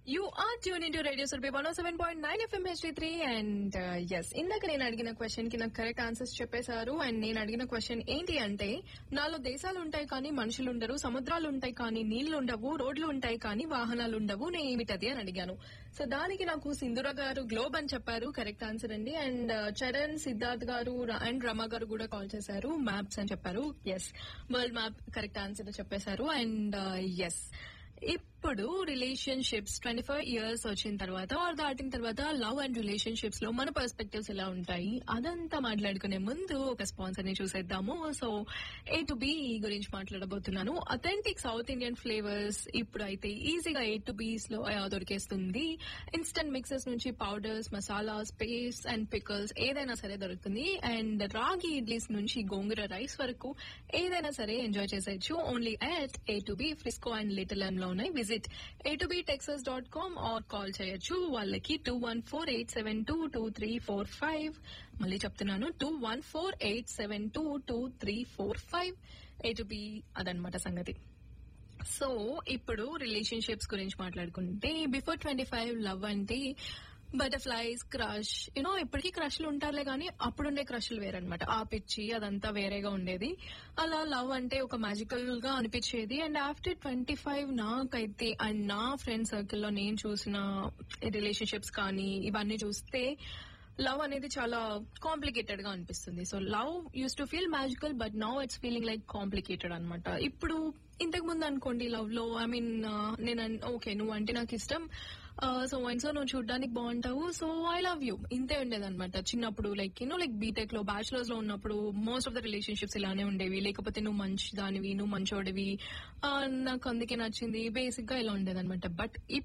you are tune in to radio Surbhi one seven point nine FM HD three and yes ఇందాక నేను అడిగిన question కి నాకు correct answers చెప్పేశారు అండ్ నేను అడిగిన క్వశ్చన్ ఏంటి అంటే నాలో దేశాలు ఉంటాయి కానీ మనుషులు ఉండరు సముద్రాలు ఉంటాయి కానీ నీళ్లు ఉండవు రోడ్లు ఉంటాయి కానీ వాహనాలు ఉండవు నేను ఏమిటది అని అడిగాను సో దానికి నాకు సింధుర గారు గ్లోబ్ అని చెప్పారు కరెక్ట్ ఆన్సర్ అండి అండ్ చరణ్ సిద్ధార్థ్ గారు అండ్ రమ గారు కూడా కాల్ చేశారు మ్యాప్స్ అని చెప్పారు yes world map correct answer చెప్పేశారు అండ్ ఎస్ ఇప్పుడు రిలేషన్షిప్స్ ట్వంటీ ఫైవ్ ఇయర్స్ వచ్చిన తర్వాత ఆర్ దాటిన తర్వాత లవ్ అండ్ రిలేషన్షిప్స్ లో మన పర్స్పెక్టివ్స్ ఎలా ఉంటాయి అదంతా మాట్లాడుకునే ముందు ఒక స్పాన్సర్ ని చూసేద్దాము సో ఏ టు బి గురించి మాట్లాడబోతున్నాను అథెంటిక్ సౌత్ ఇండియన్ ఫ్లేవర్స్ ఇప్పుడు అయితే ఈజీగా ఏ టు బీస్ లో ఆ, దొరికేస్తుంది ఇన్స్టంట్ మిక్సెస్ నుంచి powders masalas paste and pickles ఏదైనా సరే దొరుకుతుంది అండ్ రాగి ఇడ్లీస్ నుంచి గోంగూర రైస్ వరకు ఏదైనా సరే ఎంజాయ్ చేసేయచ్చు only at A to B Frisco and Little లో ఉన్నాయి visit A to B Texas dot com or call చేయొచ్చు వాళ్ళకి two one four eight seven two two three four five మళ్ళీ చెప్తున్నాను two one four eight seven two two three four five A to B అదనమాట సంగతి so ఇప్పుడు relationships గురించి మాట్లాడుకుంటే before twenty five love అంటే బటర్ఫ్లైస్ క్రష్ యూనో ఇప్పటికీ క్రష్లు ఉంటారులే కానీ అప్పుడుండే క్రష్లు వేరనమాట ఆ పిచ్చి అదంతా వేరేగా ఉండేది అలా లవ్ అంటే ఒక మ్యాజికల్ గా అనిపించేది అండ్ ఆఫ్టర్ ట్వంటీ ఫైవ్ నాకైతే అండ్ నా ఫ్రెండ్ సర్కిల్లో నేను చూసిన రిలేషన్షిప్స్ కానీ ఇవన్నీ చూస్తే లవ్ అనేది చాలా కాంప్లికేటెడ్ గా అనిపిస్తుంది so love use to feel magical but now it's feeling like complicated అనమాట ఇప్పుడు ఇంతకు ముందు అనుకోండి లవ్ లో ఐ మీన్ నేను ఓకే నువ్వు అంటే నాకు ఇష్టం సో వన్ సో నువ్వు చూడడానికి బాగుంటావు సో ఐ లవ్ యూ ఇంతే ఉండేదన్నమాట చిన్నప్పుడు లైక్ యూనో లైక్ బీటెక్ లో బ్యాచులర్స్ లో ఉన్నప్పుడు మోస్ట్ ఆఫ్ ద రిలేషన్షిప్స్ ఇలానే ఉండేవి లేకపోతే నువ్వు మంచి దానివి నువ్వు మంచోడివి ఆ, నాకు అందుకే నచ్చింది బేసిక్ గా ఇలా ఉండేదన్నమాట బట్